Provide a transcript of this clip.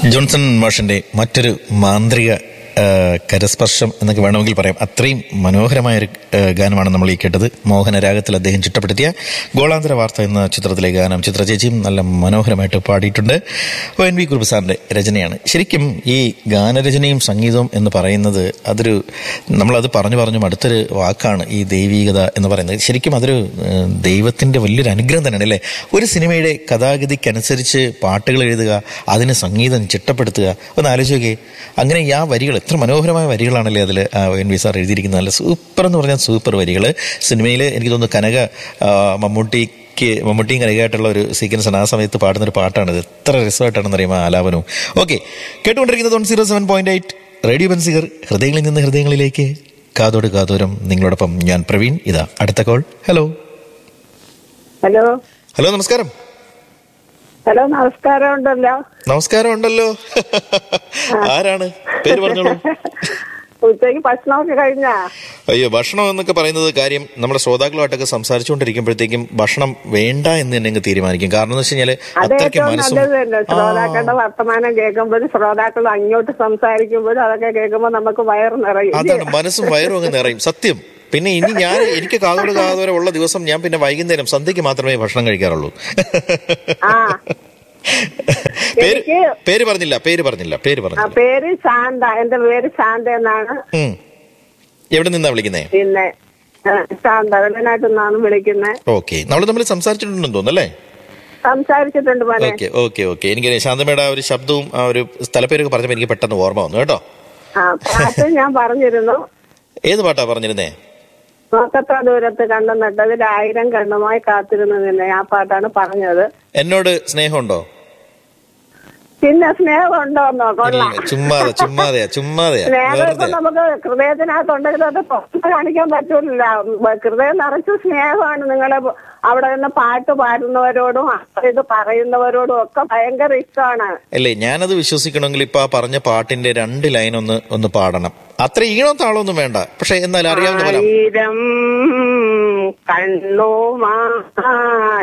Johnson മാഷിന്റെ മറ്റൊരു മാന്ത്രിക ആ, കരസ്പർശം എന്നൊക്കെ വേണമെങ്കിൽ പറയാം അത്രയും മനോഹരമായ ഒരു ആ, ഗാനമാണ് നമ്മൾ ഈ കേട്ടത് മോഹനരാഗത്തിൽ അദ്ദേഹം ചിട്ടപ്പെടുത്തിയ ഗോളാന്തര വാർത്ത എന്ന ചിത്രത്തിലെ ഗാനം ചിത്ര ചേച്ചിയും നല്ല മനോഹരമായിട്ട് പാടിയിട്ടുണ്ട് ഒ എൻ വി കുറുപ്പ് സാറിന്റെ രചനയാണ് ശരിക്കും ഈ ഗാനരചനയും സംഗീതവും എന്ന് പറയുന്നത് അതൊരു നമ്മളത് പറഞ്ഞു പറഞ്ഞു അടുത്തൊരു വാക്കാണ് ഈ ദൈവീകത എന്ന് പറയുന്നത് ശരിക്കും അതൊരു ആ, ദൈവത്തിന്റെ വലിയൊരു അനുഗ്രഹം തന്നെയാണ് അല്ലേ ഒരു സിനിമയുടെ കഥാഗതിക്കനുസരിച്ച് പാട്ടുകൾ എഴുതുക അതിന് സംഗീതം ചിട്ടപ്പെടുത്തുക ഒന്ന് ആലോചിക്കേ അങ്ങനെ ഈ ആ വരികൾ എത്ര മനോഹരമായ വരികളാണല്ലേ അതിൽ എൻ വി സാർ എഴുതിയിരിക്കുന്നത് നല്ല സൂപ്പർ എന്ന് പറഞ്ഞാൽ സൂപ്പർ വരികൾ സിനിമയിൽ എനിക്ക് തോന്നുന്നു കനക ആ, മമ്മൂട്ടിക്ക് മമ്മൂട്ടിയും കനകയായിട്ടുള്ള ഒരു സീക്വൻസ് ആണ് ആ സമയത്ത് പാടുന്ന ഒരു പാട്ടാണിത് എത്ര രസമായിട്ടാണെന്ന് അറിയുമ്പോൾ ആലാപനവും ഓക്കെ കേട്ടുകൊണ്ടിരിക്കുന്നത് one zero seven point eight radio ബൻസിഗർ ഹൃദയങ്ങളിൽ നിന്ന് ഹൃദയങ്ങളിലേക്ക് കാതോട് കാതോരം നിങ്ങളോടൊപ്പം ഞാൻ പ്രവീൺ ഇതാ അടുത്ത കോൾ ഹലോ ഹലോ ഹലോ നമസ്കാരം ഹലോ നമസ്കാരം ഉണ്ടല്ലോ നമസ്കാരം ഉണ്ടല്ലോ ആരാണ് പേര് പറഞ്ഞോളൂ ഉച്ചയ്ക്ക് ഭക്ഷണമൊക്കെ കഴിഞ്ഞാ അയ്യോ ഭക്ഷണം എന്നൊക്കെ പറയുന്നത് കാര്യം നമ്മുടെ ശ്രോതാക്കളുമായിട്ടൊക്കെ സംസാരിച്ചുകൊണ്ടിരിക്കുമ്പോഴത്തേക്കും ഭക്ഷണം വേണ്ട എന്ന് തന്നെ അങ്ങ് തീരുമാനിക്കും കാരണം എന്ന് വെച്ച് കഴിഞ്ഞാല് അത് അത്രയ്ക്ക് ഏറ്റവും മനസ്സും നല്ലത് തന്നെ ശ്രോതാക്കളുടെ വർത്തമാനം കേൾക്കുമ്പോഴും ശ്രോതാക്കൾ അങ്ങോട്ട് സംസാരിക്കുമ്പോഴും അതൊക്കെ കേൾക്കുമ്പോൾ നമുക്ക് വയറ് നിറയും അതാണ് മനസ്സും വയറും അങ്ങ് നിറയും സത്യം പിന്നെ ഇനി ഞാൻ എനിക്ക് കാതോട് കാതോരെ ഉള്ള ദിവസം ഞാൻ പിന്നെ വൈകുന്നേരം സന്ധ്യക്ക് മാത്രമേ ഭക്ഷണം കഴിക്കാറുള്ളൂ ആ പേര് എനിക്ക് പേര് പറഞ്ഞില്ല പേര് പറഞ്ഞില്ല പേര് ആ പറഞ്ഞില്ല പേര് ശാന്ത എന്റെ പേര് ശാന്ത എന്നാണ് ഉം. എവിടെ നിന്നാ വിളിക്കുന്നേ പിന്നെ ആ, ശാന്ത വെള്ളനാട്ടിൽ നിന്നാണ് വിളിക്കുന്നത് ഓക്കെ നമ്മൾ തമ്മിൽ സംസാരിച്ചിട്ടുണ്ടെന്ന് തോന്നുന്നല്ലേ സംസാരിച്ചിട്ടുണ്ട് മോനെ ഓക്കെ ഓക്കെ ഓക്കെ എനിക്ക് ശാന്തമ്മയുടെ ആ ഒരു ശബ്ദവും ആ ഒരു സ്ഥലപ്പേരൊക്കെ പറഞ്ഞപ്പോൾ എനിക്ക് പെട്ടെന്ന് ഓർമ്മ വന്നു കേട്ടോ ആ പാട്ട് ഞാൻ പറഞ്ഞിരുന്നു ഏത് പാട്ടാ പറഞ്ഞിരുന്നേ നോക്കത്ര ദൂരത്ത് കണ്ടു നട്ടതിൽ ആയിരം കണ്ണുമായി കാത്തിരുന്നു നിന്നെ ആ പാട്ടാണ് പറഞ്ഞത് എന്നോട് സ്നേഹമുണ്ടോ പിന്നെ സ്നേഹമുണ്ടോന്നോ കൊള്ളാം ഇല്ല, ചുമ്മാതെ ചുമ്മാതെയാ ചുമ്മാതെയാ സ്നേഹം ഇപ്പൊ വെറുതെ നമുക്ക് ഹൃദയത്തിനകത്തുണ്ടെങ്കിൽ അത് പുറത്ത് കാണിക്കാൻ പറ്റൂല ഹൃദയം നിറച്ച് സ്നേഹമാണ് നിങ്ങളെ അവിടെ നിന്ന് പാട്ട് പാടുന്നവരോടും ഇത് പറയുന്നവരോടും ഒക്കെ ഭയങ്കര ഇഷ്ടമാണ് അല്ലേ ഞാനത് വിശ്വസിക്കണമെങ്കിൽ ഇപ്പൊ ആ പറഞ്ഞ പാട്ടിന്റെ രണ്ട് ലൈൻ ഒന്ന് ഒന്ന് പാടണം അത്ര ഈണോ താളൊന്നും വേണ്ട പക്ഷെ എന്നാൽ അറിയാവുന്ന പോലെ ആയിരം കണ്ണുമാ